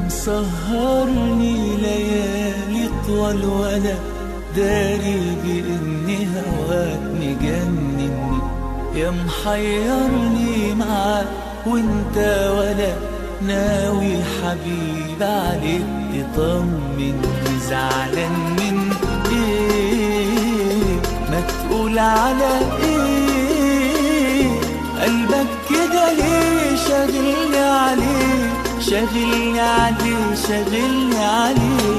مسهرني ليالي طول وانا داري بإن هواك مجنني يا محيرني معاك وانت ولا ناوي حبيب عليك تطمني زعلان من ايه ما تقول على ايه قلبك كده ليه شاغلني عليه شاغلني عليه شاغلني عليه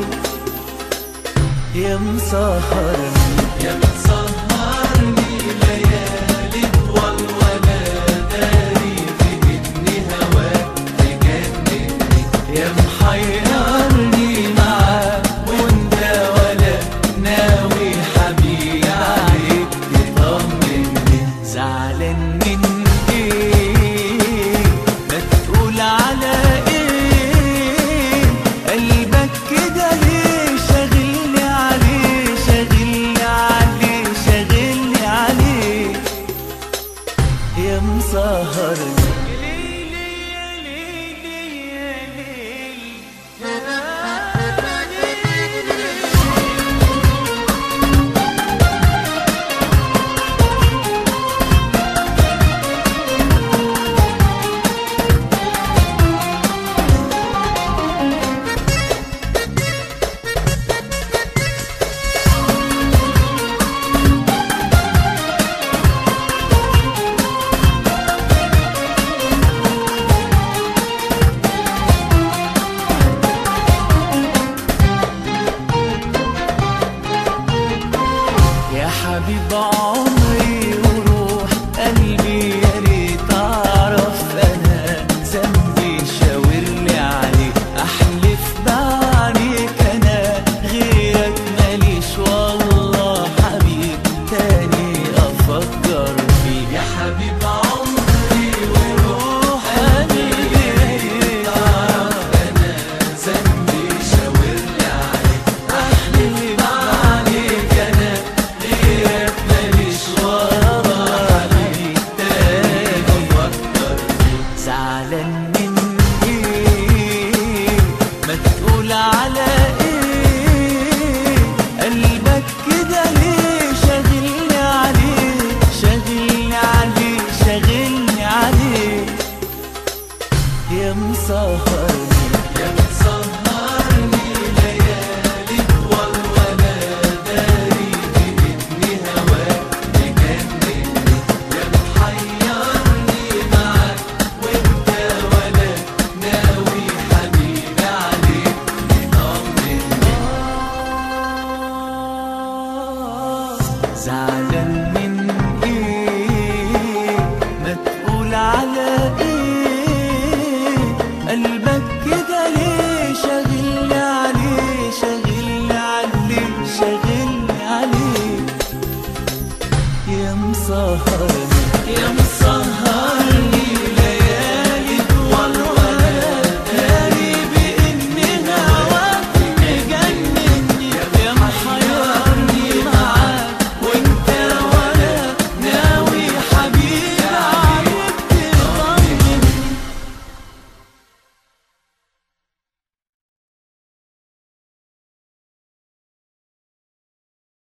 يا مسهرني يا مسهرني ليالي طول وانا داري بإني هواك مجنني يا محيرني معاك وانت ولا ناوي حبيبي عليك تطمني زعلان من ايه ما تقول على ايه قلبك كده ليه شاغلني عليه شاغلني عليه شاغلني عليه يا مسهرني يا حبيب عمري وروح قلبي يا ريت اعرف انا ذنبي شاور لي عليه احلف بعينيك انا غيرك ماليش والله حبيب تاني افكر فيه يا حبيب عمري وروح قلبي يا ريت اعرف انا ذنبي شاور لي عليه احلف بعينيك انا غيرك ماليش والله حبيب تاني افكر فيه زعلان من ايه ما تقول على ايه قلبك كده ليه شاغلني عليه شاغلني عليه شاغلني عليه يا مسهرني يا مسهرني ليالي طول وانا داري بإني هواك مجنني يا محيرني معاك وانت ولا ناوي حبيبي عليك تطمني زعلان من ايه ما تقول على ايه قلبك كده ليه شاغلني عليه شاغلني عليه شاغلني عليه يا مسهرني يا مسهرني